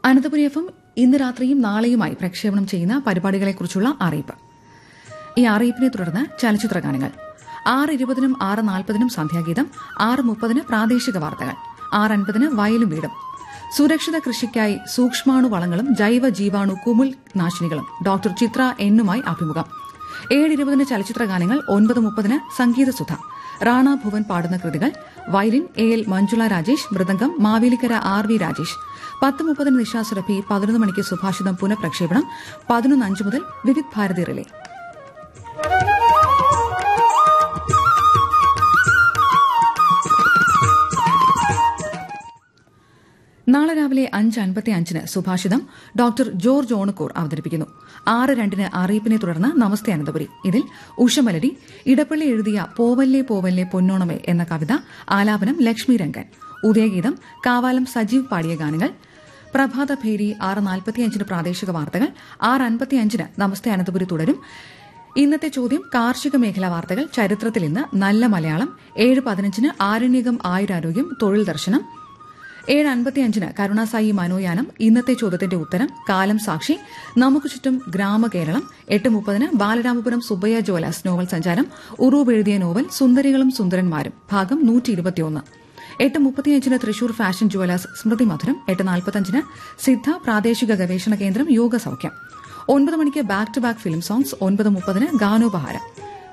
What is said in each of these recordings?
Ananthapuri F M ഇന്ന് രാത്രിയും നാളെയുമായി പ്രക്ഷേപണം ചെയ്യുന്ന പരിപാടികളെക്കുറിച്ചുള്ള അറിയിപ്പ് ഈ അറിയിപ്പിനെ തുടർന്ന് ചലച്ചിത്ര ഗാനങ്ങൾ ആറ് ഇരുപതിനും ആറ് നാൽപ്പതിനും സന്ധ്യാഗീതം ആറ് മുപ്പതിന് പ്രാദേശിക വാർത്തകൾ ആറ് അൻപതിന് വയലും വീടും സുരക്ഷിത കൃഷിക്കായി സൂക്ഷ്മാണു വളങ്ങളും ജൈവ ജീവാണു കുമിൾ നാശിനികളും ഡോക്ടർ ചിത്ര എന്നുമായി അഭിമുഖം ഏഴ് ഇരുപതിന് ചലച്ചിത്ര ഗാനങ്ങൾ ഒൻപത് മുപ്പതിന് സംഗീത സുധ റാണ ഭുവൻ പാടുന്ന കൃതികൾ violin A L Manjula Rajesh മൃദംഗം മാവേലിക്കര ആർ വി രാജേഷ് പത്ത് മുപ്പതിന് നിശാസുരഭി പതിനൊന്ന് മണിക്ക് സുഭാഷിതം പുനഃപ്രക്ഷേപണം പതിനൊന്ന് അഞ്ച് മുതൽ വിവിധ് ഭാരതി റിലേ നാളെ രാവിലെ അഞ്ച് അൻപത്തി അഞ്ചിന് സുഭാഷിതം ഡോക്ടർ ജോർജ് ഓണക്കൂർ അവതരിപ്പിക്കുന്നു ആറ് രണ്ടിന് അറിയിപ്പിനെ തുടർന്ന് നമസ്തേ അനന്തപുരി ഇതിൽ ഉഷമലരി ഇടപ്പള്ളി എഴുതിയ പോവല്ലേ പോവല്ലേ പൊന്നോണമേ എന്ന കവിത ആലാപനം ലക്ഷ്മി രംഗൻ ഉദയഗീതം കാവാലം സജീവ് പാടിയ ഗാനങ്ങൾ പ്രഭാത ഭേരി ആറ് നാൽപ്പത്തിയഞ്ചിന് പ്രാദേശിക വാർത്തകൾ ആറ് അൻപത്തിയഞ്ചിന് നമസ്തേ അനന്തപുരി തുടരും ഇന്നത്തെ ചോദ്യം കാർഷിക മേഖലാ വാർത്തകൾ ചരിത്രത്തിൽ ഇന്ന് നല്ല മലയാളം ഏഴ് പതിനഞ്ചിന് ആരണ്യകം ആയുരാരോഗ്യം തൊഴിൽ ദർശനം ഏഴ് അൻപത്തിയഞ്ചിന് കരുണാസായി മനോയാനം ഇന്നത്തെ ചോദ്യത്തിന്റെ ഉത്തരം കാലം സാക്ഷി നമുക്ക് ചുറ്റും ഗ്രാമകേരളം എട്ട് മുപ്പതിന് ബാലരാമപുരം സുബ്ബയ്യ ജോലാസ് നോവൽ സഞ്ചാരം ഉറൂബ് എഴുതിയ നോവൽ സുന്ദരികളും സുന്ദരന്മാരും ഭാഗം നൂറ്റി ഇരുപത്തിയൊന്ന് എട്ട് മുപ്പത്തിയഞ്ചിന് തൃശൂർ ഫാഷൻ ജുവലേഴ്സ് സ്മൃതി മധുരം എട്ട് നാൽപ്പത്തഞ്ചിന് സിദ്ധ പ്രാദേശിക ഗവേഷണ കേന്ദ്രം യോഗ സൌഖ്യം ഒൻപത് മണിക്ക് back to back film songs ഒൻപത് മുപ്പതിന് ഗാനോപഹാരം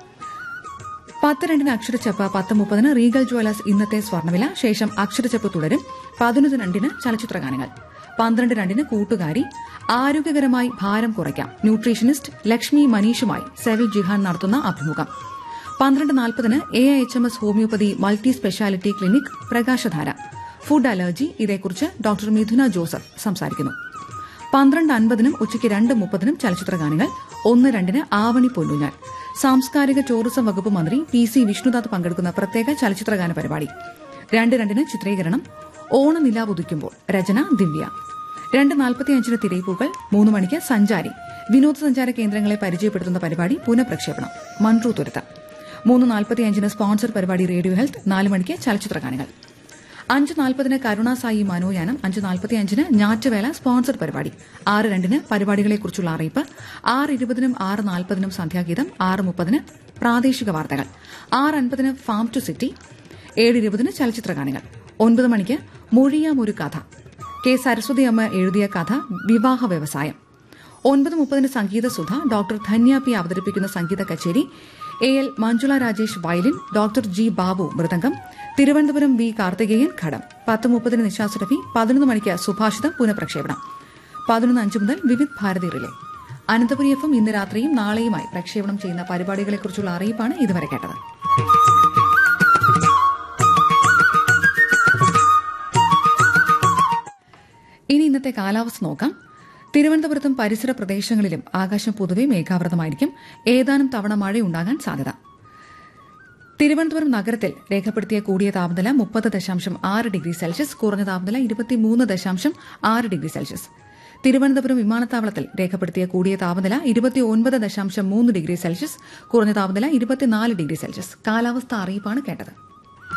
പത്ത് രണ്ടിന് അക്ഷരച്ചപ്പ് പത്ത് മുപ്പതിന് റീഗൽ ജ്വല്ലേഴ്സ് ഇന്നത്തെ സ്വർണ്ണവില ശേഷം അക്ഷരച്ചപ്പ് തുടരും പതിനൊന്ന് രണ്ടിന് ചലച്ചിത്രഗാനങ്ങൾ പന്ത്രണ്ട് രണ്ടിന് കൂട്ടുകാരി ആരോഗ്യകരമായി ഭാരം കുറയ്ക്കാം ന്യൂട്രീഷനിസ്റ്റ് ലക്ഷ്മി മനീഷുമായി സെവിൽ ജിഹാൻ നടത്തുന്ന അഭിമുഖം പന്ത്രണ്ട് നാൽപ്പതിന് A H M S homoeopathy multi speciality clinic Prakashadhara food allergy ഇതേക്കുറിച്ച് ഡോക്ടർ മിഥുന ജോസഫ് സംസാരിക്കുന്നു പന്ത്രണ്ട് അൻപതിനും ഉച്ചയ്ക്ക് രണ്ട് മുപ്പതിനും ചലച്ചിത്രഗാനങ്ങൾ ഒന്ന് രണ്ടിന് ആവണി പൊന്നുഞ്ഞാൽ സാംസ്കാരിക ടൂറിസം വകുപ്പ് മന്ത്രി പി സി വിഷ്ണുദാത്ത് പങ്കെടുക്കുന്ന പ്രത്യേക ചലച്ചിത്രഗാന പരിപാടി രണ്ട് രണ്ടിന് ചിത്രീകരണം ഓണനിലാവുദിക്കുമ്പോൾ രചന ദിവ്യ രണ്ട് നാൽപ്പത്തിയഞ്ചിന് തിരയിപ്പൂക്കൾ മൂന്ന് മണിക്ക് സഞ്ചാരി വിനോദസഞ്ചാര കേന്ദ്രങ്ങളെ പരിചയപ്പെടുത്തുന്ന പരിപാടി പുനഃപ്രക്ഷേപണം മൺട്രൂ തുരുത്ത് മൂന്ന് നാൽപ്പത്തിയഞ്ചിന് സ്പോൺസർ പരിപാടി റേഡിയോ ഹെൽത്ത് നാല് മണിക്ക് ചലച്ചിത്രഗാനങ്ങൾ അഞ്ച് നാൽപ്പതിന് കരുണാസായി മനോയാനം അഞ്ച് നാൽപ്പത്തിയഞ്ചിന് ഞാറ്റുവേല സ്പോൺസർ പരിപാടി ആറ് രണ്ടിന് പരിപാടികളെക്കുറിച്ചുള്ള അറിയിപ്പ് ആറ് ഇരുപതിനും ആറ് നാൽപ്പതിനും സന്ധ്യാഗീതം ആറ് മുപ്പതിന് പ്രാദേശിക വാർത്തകൾ ആറ് അൻപതിന് ഫാം ടു സിറ്റി ഏഴ് ഇരുപതിന് ചലച്ചിത്രഗാനങ്ങൾ ഒൻപത് മണിക്ക് മൊഴിയാം ഒരു കഥ കെ സരസ്വതി അമ്മ എഴുതിയ കഥ വിവാഹ വ്യവസായം ഒൻപത് മുപ്പതിന് സംഗീത സുധ ഡോക്ടർ ധന്യ പി അവതരിപ്പിക്കുന്ന സംഗീത കച്ചേരി A L Manjula Rajesh violin doctor G Babu മൃദംഗം തിരുവനന്തപുരം വി കാർത്തികേയൻ ഘടം പത്ത് മുപ്പതിന് നിശാസുരഭി പതിനൊന്ന് മണിക്ക് സുഭാഷിതം പുനഃപ്രക്ഷേപണം പതിനൊന്ന് അഞ്ച് മുതൽ Vividh Bharati relay Ananthapuri F M ഇന്ന് രാത്രിയും നാളെയുമായി പ്രക്ഷേപണം ചെയ്യുന്ന പരിപാടികളെക്കുറിച്ചുള്ള അറിയിപ്പാണ് ഇതുവരെ കേട്ടത് ഇനി ഇന്നത്തെ കാലാവസ്ഥ നോക്കാം തിരുവനന്തപുരത്തും പരിസര പ്രദേശങ്ങളിലും ആകാശം പൊതുവെ മേഘാവൃതമായിരിക്കും ഏതാനും തവണ മഴയുണ്ടാകാൻ സാധ്യത തിരുവനന്തപുരം നഗരത്തിൽ രേഖപ്പെടുത്തിയ കൂടിയ താപനില മുപ്പത് ദശാംശം ആറ് ഡിഗ്രി സെൽഷ്യസ് കുറഞ്ഞ താപനില ഇരുപത്തിമൂന്ന് ദശാംശം ആറ് ഡിഗ്രി സെൽഷ്യസ് തിരുവനന്തപുരം വിമാനത്താവളത്തിൽ രേഖപ്പെടുത്തിയ കൂടിയ താപനില ഇരുപത്തിയൊൻപത് ദശാംശം മൂന്ന് ഡിഗ്രി സെൽഷ്യസ് കുറഞ്ഞ താപനില ഇരുപത്തിനാല് ഡിഗ്രി സെൽഷ്യസ് കാലാവസ്ഥ അറിയിപ്പാണ് കേട്ടത്